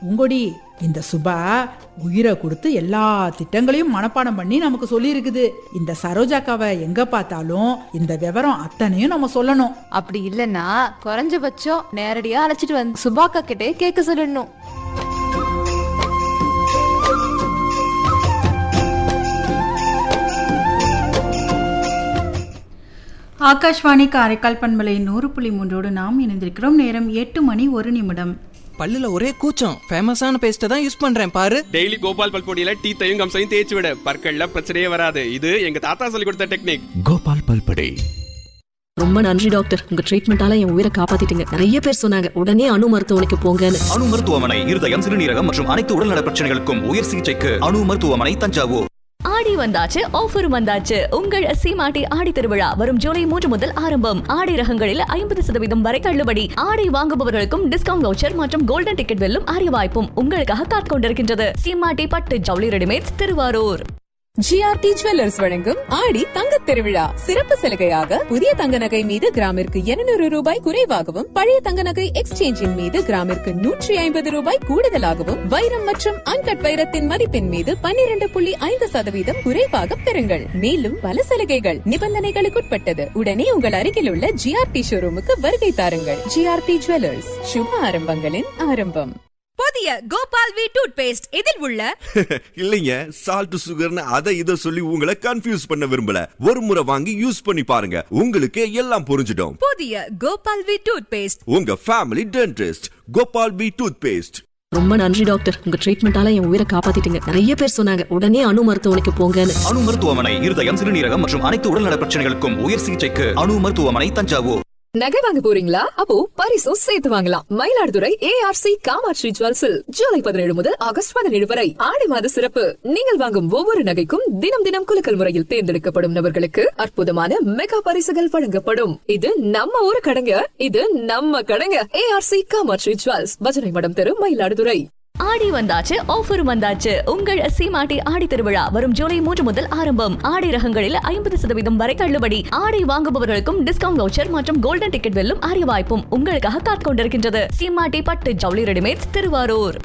பூங்கொடி இந்த சுபா உயிரை கொடுத்து எல்லா திட்டங்களையும் மனப்பாடம் பண்ணி நமக்கு சொல்லி இருக்குது இந்த சரோஜாக்காவை எங்க பார்த்தாலும் இந்த விவரம் அத்தனையும் நம்ம சொல்லணும் அப்படி இல்லைன்னா குறைஞ்சபட்சம் நேரடியா அழைச்சிட்டு வந்து சுபாக்கா கிட்டே கேட்க சொல்லிடணும் ஆகாஷ்வாணி காரைக்கால் பண்பலை நூறு புள்ளி மூன்றோடு நாம் இணைந்திருக்கிறோம் நேரம் எட்டு மணி ஒரு நிமிடம் பல்லுல ஒரே கூச்சம் ஃபேமஸான பேஸ்ட்டை தான் யூஸ் பண்றேன் பாரு டெய்லி கோபால் பல்பொடியில டீத்தையும் கம்சையும் தேய்ச்சி விட பற்கள்ல பிரச்சனையே வராது இது எங்க தாத்தா சொல்லி கொடுத்த டெக்னிக் கோபால் பல்படை ரொம்ப நன்றி டாக்டர் உங்க ட்ரீட்மெண்டால என் உயிரை காப்பாத்திட்டீங்க நிறைய பேர் சொன்னாங்க உடனே அணு மருத்துவமனைக்கு போங்கன்னு அணு மருத்துவமனை இருதயம் சிறுநீரகம் மற்றும் அனைத்து உடல்நல பிரச்சனைகளுக்கும் உயர் சிகிச்சைக்கு அணு மருத்துவமனை தஞ்சாவூர் ஆடி வந்தாச்சு ஆஃபரும் வந்தாச்சு உங்கள் சீமாட்டி ஆடி திருவிழா வரும் ஜூலை மூன்று முதல் ஆரம்பம் ஆடை ரகங்களில் ஐம்பது சதவீதம் வரை தள்ளுபடி ஆடை வாங்குபவர்களுக்கும் டிஸ்கவுண்ட் வவுச்சர் மற்றும் கோல்டன் டிக்கெட் வெல்லும் அரிய வாய்ப்பும் உங்களுக்காக காத்துக் கொண்டிருக்கின்றது சீமாட்டி பட்டு ஜவுளி ரெடிமேட்ஸ் திருவாரூர் ஜிஆர்டி ஜுவல்லர்ஸ் வழங்கும் ஆடி தங்கத் திருவிழா சிறப்பு சலுகையாக புதிய தங்க நகை மீது கிராமிற்கு 200 ரூபாய் குறைவாகவும் பழைய தங்க நகை எக்ஸ்சேஞ்சின் மீது கிராமிற்கு நூற்றி ஐம்பது ரூபாய் கூடுதலாகவும் வைரம் மற்றும் அன்கட் வைரத்தின் மதிப்பின் மீது 12.5% புள்ளி ஐந்து சதவீதம் குறைவாக பெறுங்கள் மேலும் பல சலுகைகள் நிபந்தனைகளுக்குட்பட்டது உடனே உங்கள் அருகில் உள்ள ஜிஆர்டி ஷோரூமுக்கு வருகை தாருங்கள் ஜிஆர்டி ஜுவல்லர்ஸ் சுப ஆரம்பங்களின் ஆரம்பம் புதிய கோபால் வி டூத் பேஸ்ட் இதில் உள்ள இல்லைங்க சால்ட் சுகர்னு அதை இதை சொல்லி உங்களை கன்ஃபியூஸ் பண்ண விரும்பல ஒரு முறை வாங்கி யூஸ் பண்ணி பாருங்க உங்களுக்கு எல்லாம் புரிஞ்சிடும் புதிய கோபால் வி டூத் பேஸ்ட் உங்க family dentist Gopal B toothpaste ரொம்ப நன்றி டாக்டர் உங்க ட்ரீட்மெண்டால என் உயிரை காப்பாத்திட்டீங்க நிறைய பேர் சொன்னாங்க உடனே அணு மருத்துவமனைக்கு போங்கன்னு அணு மருத்துவமனை இருதயம் சிறுநீரகம் மற்றும் அனைத்து உடல்நல பிரச்சனைகளுக்கும் உயர் சிகிச்சைக்கு அணு மருத்துவமனை தஞ்சாவூர் நகை வாங்க போறீங்களா அப்போ பரிசும் சேர்த்து வாங்கலாம் மயிலாடுதுறை ஏஆர்சி காமாட்சி ஜுவல்ஸில் ஜூலை பதினேழு முதல் ஆகஸ்ட் பதினேழு வரை ஆடி மாத சிறப்பு நீங்கள் வாங்கும் ஒவ்வொரு நகைக்கும் தினம் தினம் குலுக்கல் முறையில் தேர்ந்தெடுக்கப்படும் நபர்களுக்கு அற்புதமான மெகா பரிசுகள் வழங்கப்படும் இது நம்ம ஊரு கடைங்க இது நம்ம கடைங்க ஏஆர்சி காமாட்சி ஜுவல்ஸ் பஜனை மடம் தெரு மயிலாடுதுறை ஆடி வந்தாச்சு ஆஃபரும் வந்தாச்சு உங்கள் சீமாட்டி ஆடி திருவிழா வரும் ஜூலை மூன்று முதல் ஆரம்பம் ஆடை ரகங்களில் ஐம்பது சதவீதம் வரை தள்ளுபடி ஆடை வாங்குபவர்களுக்கும் டிஸ்கவுண்ட் வவுச்சர் மற்றும் கோல்டன் டிக்கெட் வெல்லும் அரிய வாய்ப்பும் உங்களுக்காக காத்துக் கொண்டிருக்கின்றது சீமாட்டி பட்டு ஜவுளி ரெடிமேட்ஸ் திருவாரூர்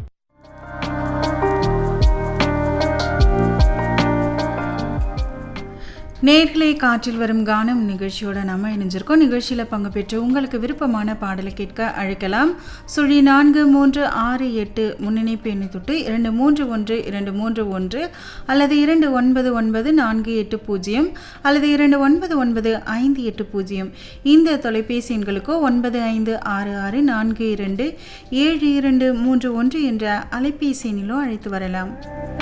நேர்களே காற்றில் வரும் கானம் நிகழ்ச்சியோட நம்ம இணைஞ்சிருக்கோம் நிகழ்ச்சியில் பங்கு பெற்று உங்களுக்கு விருப்பமான பாடலை கேட்க அழைக்கலாம் சுழி நான்கு மூன்று ஆறு எட்டு முன்னிணைப்பு எண்ணை தொட்டு இரண்டு மூன்று ஒன்று இரண்டு மூன்று ஒன்று அல்லது இரண்டு ஒன்பது ஒன்பது நான்கு எட்டு பூஜ்ஜியம் அல்லது இரண்டு ஒன்பது ஒன்பது ஐந்து எட்டு பூஜ்ஜியம் இந்த தொலைபேசி எண்களுக்கோ ஒன்பது ஐந்து ஆறு ஆறு நான்கு இரண்டு ஏழு இரண்டு மூன்று ஒன்று என்ற அலைபேசி எண்ணிலோ அழைத்து வரலாம்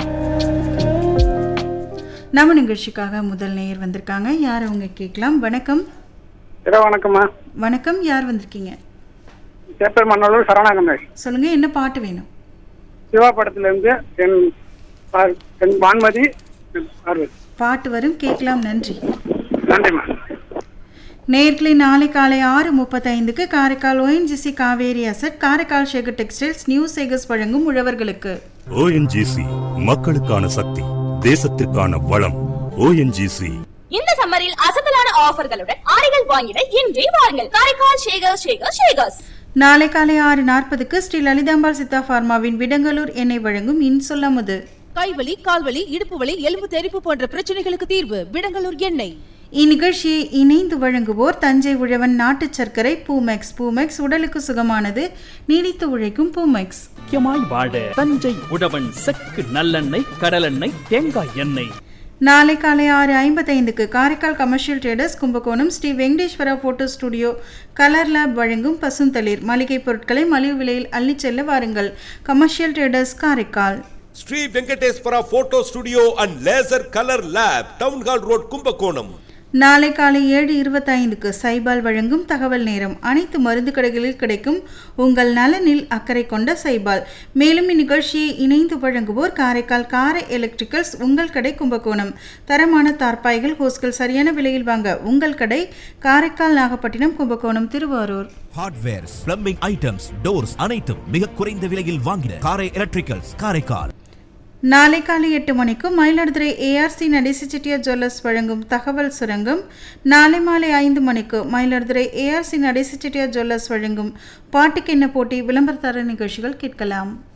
நம்ம நிகழ்ச்சிக்காக முதல் நேயர் வந்திருக்காங்க யார் அவங்க கேட்கலாம் வணக்கம் வணக்கம்மா வணக்கம் யார் வந்திருக்கீங்க சேப்பர் மன்னலூர் சரவணாகமேஷ் சொல்லுங்க என்ன பாட்டு வேணும் சிவா படத்துல இருந்து என் பா- என் வான்மதி என் பார்வதி பாட்டு வரும் கேட்கலாம் நன்றி நன்றிம்மா நேர்களை நாளை காலை ஆறு முப்பத்தைந்துக்கு Karaikal ONGC Cauvery asset Karaikal Sekar textiles new Sekars வழங்கும் உழவர்களுக்கு ஓஎன்ஜிசி மக்களுக்கான சக்தி தேசத்திற்கான வளம் ஓஎன்ஜிசி இந்த சம்மரில் அசத்தலான ஆஃபர்களுடன் ஆடைகள் வாங்கிட இன்றே வாருங்கள் காரைக்கால் ஷேகர் ஷேகர் ஷேகர்ஸ் நாளை காலை ஆறு நாற்பதுக்கு ஸ்ரீ லலிதாம்பாள் சித்தா பார்மாவின் விடங்கலூர் எண்ணெய் வழங்கும் இன்சொல்லமுது கைவலி கால்வலி இடுப்பு வலி எலும்பு தெறிப்பு போன்ற பிரச்சனைகளுக்கு தீர்வு விடங்கலூர் எண்ணெய் இந்நிகழ்ச்சியை இணைந்து வழங்குவோர் தஞ்சை உழவன் நாட்டு சர்க்கரை பூமெக்ஸ் பூமெக்ஸ் உடலுக்கு சுகமானது நீடித்து உழைக்கும் பூமெக்ஸ் முக்கியமாய் வாழ தஞ்சை உழவன் செக்கு நல்லெண்ணெய் கடலெண்ணெய் தேங்காய் எண்ணெய் நாளை காலை ஆறு ஐம்பத்தைந்துக்கு Karaikal commercial traders Kumbakonam Sri Venkateswara photo studio colour lab வழங்கும் பசுந்தளிர் மளிகை பொருட்களை மலிவு விலையில் அள்ளிச் செல்ல வாருங்கள் commercial traders Karaikal Sri Venkateswara photo studio and laser colour lab town hall road Kumbakonam நாளை காலை ஏழு இருபத்தைந்துக்கு சைபால் வழங்கும் தகவல் நேரம் அனைத்து மருந்து கடைகளில் கிடைக்கும் உங்கள் நலனில் அக்கறை கொண்ட சைபால் மேலும் இந்நிகழ்ச்சியை இணைந்து வழங்குவோர் காரைக்கால் காரை எலக்ட்ரிக்கல்ஸ் உங்கள் கடை கும்பகோணம் தரமான தார்பாய்கள் ஹோஸ்கள் சரியான விலையில் வாங்க உங்கள் கடை Karaikal Nagapattinam Kumbakonam Thiruvarur hardwares plumbing items doors அனைத்தும் மிக குறைந்த விலையில் வாங்கின காரை எலக்ட்ரிக்கல்ஸ் காரைக்கால் நாளை காலை எட்டு மணிக்கு மயிலாடுதுறை ஏஆர்சி நடேசி செட்டியார் ஜுவல்லர்ஸ் வழங்கும் தகவல் சுரங்கம் நாளை மாலை ஐந்து மணிக்கு மயிலாடுதுறை ஏஆர்சி நடேசி செட்டியார் ஜுவல்லர்ஸ் வழங்கும் பாட்டுக்கென்ன போட்டி விளம்பரத்தர நிகழ்ச்சிகள் கேட்கலாம்